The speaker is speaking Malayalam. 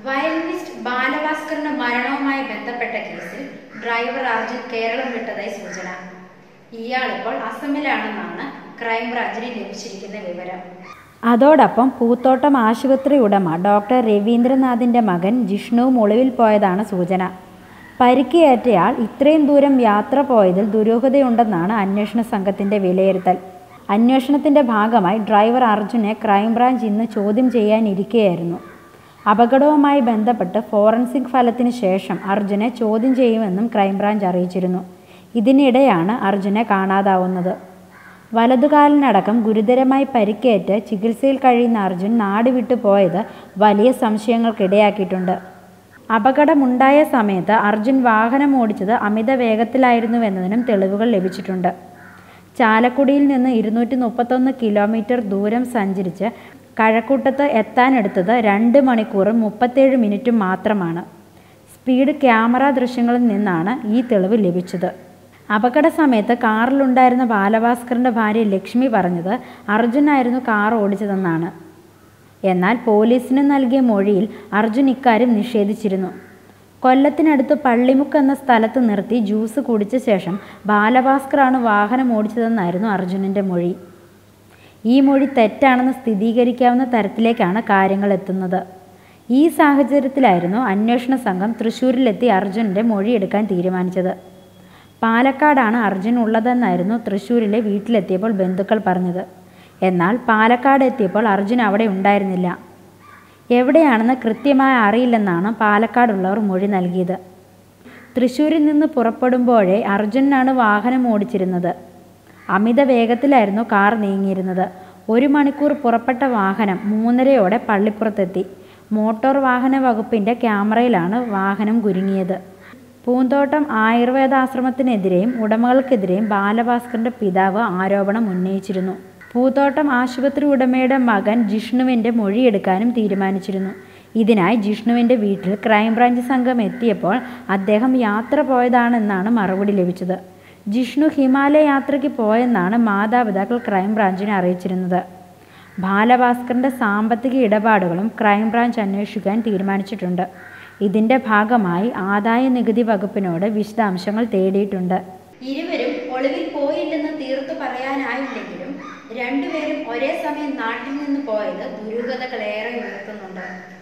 വയലിനിസ്റ്റ് ബാലഭാസ്കറിന്റെ മരണവുമായി ബന്ധപ്പെട്ട കേസിൽ ഡ്രൈവർ അർജുൻ കേരളം വിട്ടതായി സൂചന ഇയാളിപ്പോൾ അസമിലാണെന്നാണ് ക്രൈംബ്രാഞ്ചിന് ലഭിച്ചിരിക്കുന്ന വിവരം അതോടൊപ്പം പൂത്തോട്ടം ആശുപത്രി ഉടമ ഡോക്ടർ രവീന്ദ്രനാഥിൻ്റെ മകൻ ജിഷ്ണുവും ഒളിവിൽ പോയതാണ് സൂചന പരിക്കേറ്റയാൾ ഇത്രയും ദൂരം യാത്ര പോയതിൽ ദുരൂഹതയുണ്ടെന്നാണ് അന്വേഷണ സംഘത്തിൻ്റെ വിലയിരുത്തൽ അന്വേഷണത്തിൻ്റെ ഭാഗമായി ഡ്രൈവർ അർജുനെ ക്രൈംബ്രാഞ്ച് ഇന്ന് ചോദ്യം ചെയ്യാനിരിക്കുകയായിരുന്നു അപകടവുമായി ബന്ധപ്പെട്ട് ഫോറൻസിക് ഫലത്തിന് ശേഷം അർജുനെ ചോദ്യം ചെയ്യുമെന്നും ക്രൈംബ്രാഞ്ച് അറിയിച്ചിരുന്നു ഇതിനിടെയാണ് അർജുനെ കാണാതാവുന്നത് വലതുകാലിനടക്കം ഗുരുതരമായി പരിക്കേറ്റ് ചികിത്സയിൽ കഴിയുന്ന അർജുൻ നാട് വിട്ടു പോയത് വലിയ സംശയങ്ങൾക്കിടയാക്കിയിട്ടുണ്ട് അപകടമുണ്ടായ സമയത്ത് അർജുൻ വാഹനം ഓടിച്ചത് അമിത വേഗത്തിലായിരുന്നുവെന്നതിനും തെളിവുകൾ ലഭിച്ചിട്ടുണ്ട് ചാലക്കുടിയിൽ നിന്ന് ഇരുന്നൂറ്റി മുപ്പത്തൊന്ന് കിലോമീറ്റർ ദൂരം സഞ്ചരിച്ച് കഴക്കൂട്ടത്ത് എത്താനെടുത്തത് രണ്ട് മണിക്കൂറും മുപ്പത്തേഴ് മിനിറ്റും മാത്രമാണ് സ്പീഡ് ക്യാമറ ദൃശ്യങ്ങളിൽ നിന്നാണ് ഈ തെളിവ് ലഭിച്ചത് അപകട സമയത്ത് കാറിലുണ്ടായിരുന്ന ബാലഭാസ്കറിൻ്റെ ഭാര്യ ലക്ഷ്മി പറഞ്ഞത് അർജുനായിരുന്നു കാർ ഓടിച്ചതെന്നാണ് എന്നാൽ പോലീസിന് നൽകിയ മൊഴിയിൽ അർജുൻ ഇക്കാര്യം നിഷേധിച്ചിരുന്നു കൊല്ലത്തിനടുത്ത് പള്ളിമുക്ക് എന്ന സ്ഥലത്ത് നിർത്തി ജ്യൂസ് കുടിച്ച ശേഷം ബാലഭാസ്കറാണ് വാഹനം ഓടിച്ചതെന്നായിരുന്നു അർജുനൻ്റെ മൊഴി ഈ മൊഴി തെറ്റാണെന്ന് സ്ഥിരീകരിക്കാവുന്ന തരത്തിലേക്കാണ് കാര്യങ്ങൾ എത്തുന്നത് ഈ സാഹചര്യത്തിലായിരുന്നു അന്വേഷണ സംഘം തൃശ്ശൂരിലെത്തി അർജുനൻ്റെ മൊഴിയെടുക്കാൻ തീരുമാനിച്ചത് പാലക്കാടാണ് അർജുൻ ഉള്ളതെന്നായിരുന്നു തൃശ്ശൂരിലെ വീട്ടിലെത്തിയപ്പോൾ ബന്ധുക്കൾ പറഞ്ഞത് എന്നാൽ പാലക്കാട് എത്തിയപ്പോൾ അർജുൻ അവിടെ ഉണ്ടായിരുന്നില്ല എവിടെയാണെന്ന് കൃത്യമായി അറിയില്ലെന്നാണ് പാലക്കാടുള്ളവർ മൊഴി നൽകിയത് തൃശ്ശൂരിൽ നിന്ന് പുറപ്പെടുമ്പോഴേ അർജുനാണ് വാഹനം ഓടിച്ചിരുന്നത് അമിത വേഗത്തിലായിരുന്നു കാർ നീങ്ങിയിരുന്നത് ഒരു മണിക്കൂർ പുറപ്പെട്ട വാഹനം മൂന്നരയോടെ പള്ളിപ്പുറത്തെത്തി മോട്ടോർ വാഹന വകുപ്പിൻ്റെ ക്യാമറയിലാണ് വാഹനം കുരുങ്ങിയത് പൂന്തോട്ടം ആയുർവേദാശ്രമത്തിനെതിരെയും ഉടമകൾക്കെതിരെയും ബാലഭാസ്കറിന്റെ പിതാവ് ആരോപണം ഉന്നയിച്ചിരുന്നു പൂത്തോട്ടം ആശുപത്രി ഉടമയുടെ മകൻ ജിഷ്ണുവിൻ്റെ മൊഴിയെടുക്കാനും തീരുമാനിച്ചിരുന്നു ഇതിനായി ജിഷ്ണുവിൻ്റെ വീട്ടിൽ ക്രൈംബ്രാഞ്ച് സംഘം എത്തിയപ്പോൾ അദ്ദേഹം യാത്ര പോയതാണെന്നാണ് മറുപടി ലഭിച്ചത് ജിഷ്ണു ഹിമാലയ യാത്രയ്ക്ക് പോയെന്നാണ് മാതാപിതാക്കൾ ക്രൈംബ്രാഞ്ചിനെ അറിയിച്ചിരുന്നത് ബാലഭാസ്കറിൻ്റെ സാമ്പത്തിക ഇടപാടുകളും ക്രൈംബ്രാഞ്ച് അന്വേഷിക്കാൻ തീരുമാനിച്ചിട്ടുണ്ട് ഇതിന്റെ ഭാഗമായി ആദായ നികുതി വകുപ്പിനോട് വിശദാംശങ്ങൾ തേടിയിട്ടുണ്ട് ഇരുവരും ഒളിവിൽ പോയില്ലെന്ന് തീർത്തു പറയാനായില്ലെങ്കിലും രണ്ടുപേരും ഒരേ സമയം നാട്ടിൽ നിന്ന് പോയത് ദുരൂഹതകളേറെ ഉയർത്തുന്നുണ്ട്